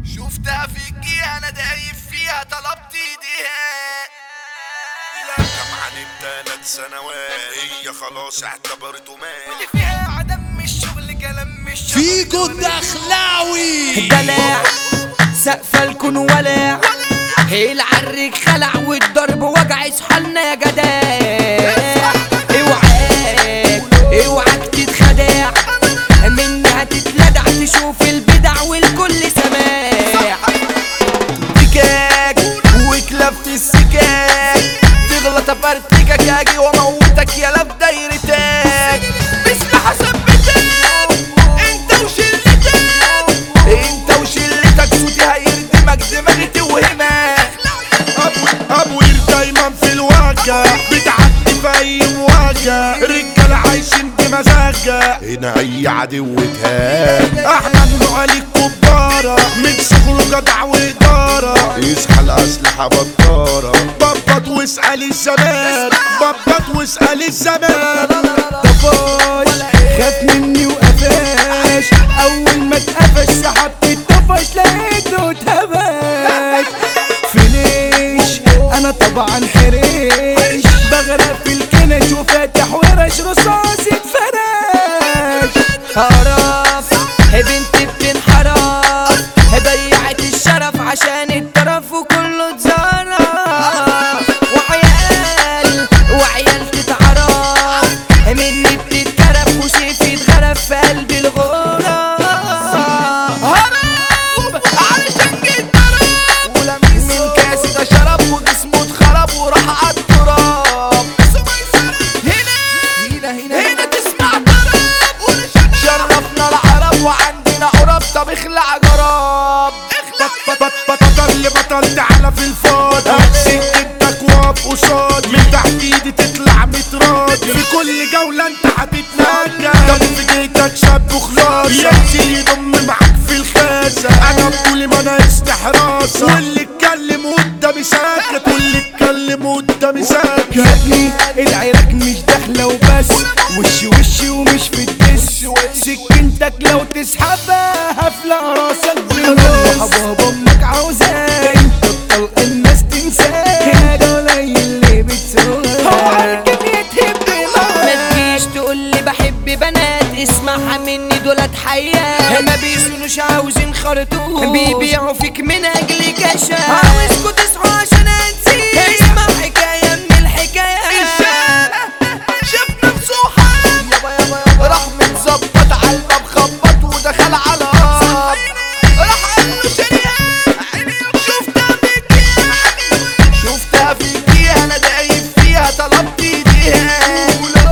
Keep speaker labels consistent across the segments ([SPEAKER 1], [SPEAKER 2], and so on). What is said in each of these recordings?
[SPEAKER 1] شفتها فيكي انا دايب فيها طلبت ايديها
[SPEAKER 2] جامعة ثلاث سنوات هي خلاص اعتبرته مات
[SPEAKER 1] اللي فيها عدم الشغل كلام مش شغل
[SPEAKER 3] فيجو الدخلاوي
[SPEAKER 4] دلع سقف الكون ولع العريك خلع والضرب وجع اصحالنا يا جدع اوعاك اوعاك تتخدع منها تتلدع تشوف البدع والكل سماع
[SPEAKER 1] ديكاك وكلاب في السكاك تغلط افرتكك اجي واموتك يا في دايرتك باسم ثبتك انت وشلتك انت وشلتك صوتي هيردمك دماغي توهمك
[SPEAKER 2] ابوير دايما في الواقع بتعدي في اي مواجهة رجال عايشين بمزاجة هنا اي عدو تهان احنا بنوع الكبارة من شغله جدع وادارة يصحى الاسلحة بطارة ببط واسأل الزمان ببط واسأل الزمان
[SPEAKER 4] طفش خاف مني وقفاش اول ما اتقفش سحبت الطفش لقيته اتهبش فينيش انا طبعا حريش بغرق في الكنش وفاتح ورش رصاص اتفرش هرف بنتي بتنحرف ضيعت الشرف عشان الطرف وكله اتزرف وعيال وعيال تتعرف مني بتتكرف وسيفي اتغرف في قلب الغرف
[SPEAKER 1] هرب علشان جيت ضرب ولمس من كاسي ده شرب وجسمه اتخرب وراح على التراب هنا هنا هنا هنا تسمع ضرب شرفنا العرب وعندنا قرب طب اخلع جراب
[SPEAKER 2] بط بطل لبطل تعالى في الفاضي هتسيب جدك واقف قصاد من تحت ايدي تطلع متراضي في كل جولة انت هتتنجى طب في جيتك شاب وخلاص ينزل يضم معاك في الخاسة انا بقولي ما انا استحراسة واللي اتكلم قدامي ساكت واللي اتكلم قدامي ساكت
[SPEAKER 4] يا ابني العراك مش داخلة وبس وش وش ومش في الدس سكنتك لو تسحبها هفلق راسك بالنص بابا امك عاوزاك انت الطلق الناس تنساك انت قليل اللي بتسوق هو الكم يتهب ما تجيش تقول لي بحب بنات اسمعها مني دولت حياة ما بيسونوش عاوزين خرطوم بيبيعوا فيك من اجل كشا عاوزكوا تصحوا عشان انسيك اسمع حكاية من الحكايات
[SPEAKER 1] شاف نفسه حال راح متظبط على الباب خبط ودخل على الهاب راح قال له شريان شفتها فيكي شفتها فيكي انا دايب فيها طلبت ايديها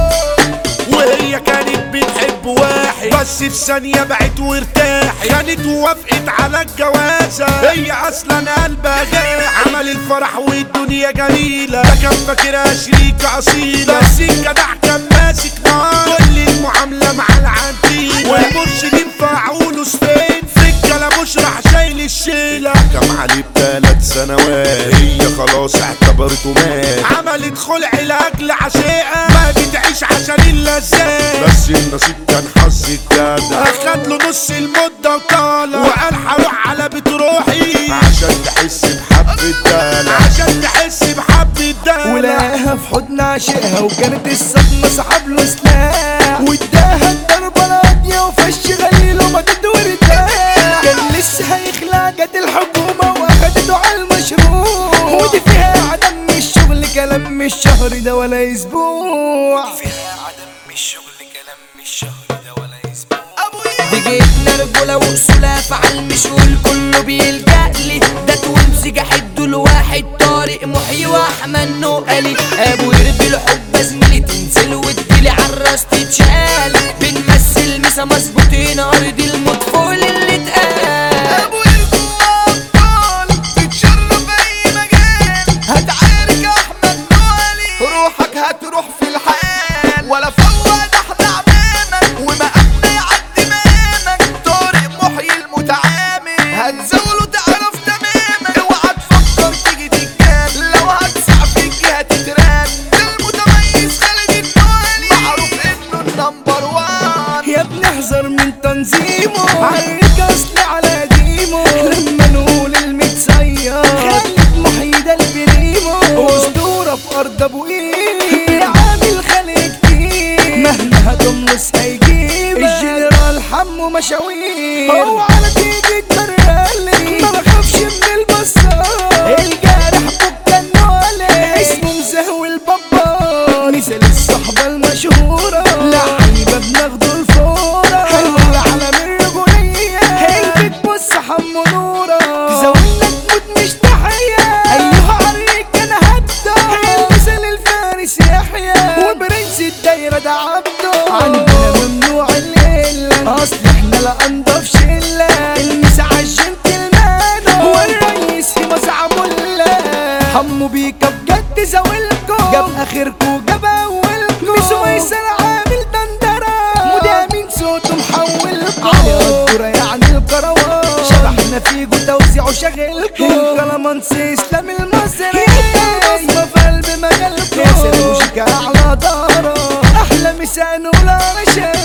[SPEAKER 2] وهي كانت بتحب واحد بس في ثانية بعت وارتاحت كانت وافقت على الجوازة هي اصلا قلبها غير عمل الفرح والدنيا جميلة ده كان فاكرها شريكة اصيلة بس الجدع كان ماسك نار كل المعاملة مع العنتيل والمرشدين فعوله سفين في الكلام راح شايل الشيلة كم عليه بثلاث سنوات هي خلاص اعتبرته مات عملت خلع لاجل عشيقة ما بتعيش عشان اللذات بس النصيب كان حظ الجدع اخد له نص المدة وطالع وقال هروح على بيت روحي عشان تحس بحب الدلع عشان تحس بحب الدلع
[SPEAKER 4] ولقاها في حضن عشقها وكانت الصدمة صعب له سلاح واداها الضربة القاضية وفش غليل وما ارتاح كان لسه هيخلع جت الحكومة واخدته على المشروع ودي فيها عدم الشغل كلام مش شهر ده ولا اسبوع فيها عدم الشغل كلام مش شهر ده ولا اسبوع دي جبنا رجولة وأصولها فعل مش والكل بيلجأ لي ده تونسي جحد الواحد طارق محي وأحمد نقلي أبو يربي الحب زميلي تنزل وتجيلي عالراس تتشال بنمثل مسا مظبوطين أرض الموت فوق اللي اتقال
[SPEAKER 1] ابو يرجو ابطال تتشرف اي مجال هتعارك احمد نوالي روحك هتروح في الحال ولا فوق احنا عمامك ومقامنا يعدي مامك طارق محيي المتعامل هتزاوله تعرف تماما اوعى تفكر تيجي تتكال لو هتسع فيك هتتران ده المتميز
[SPEAKER 4] جاب اخركو جاب اولكو مش ويسر عامل دندرة مدامين صوته محولكو علي قدورة يعني الكروان شبحنا فيكو توزيعه شغلكو كلامانس اسلام المصري بصمة في قلب مجالكو ياسر موسيقى اعلى دارة احلى مساء نقول على شاي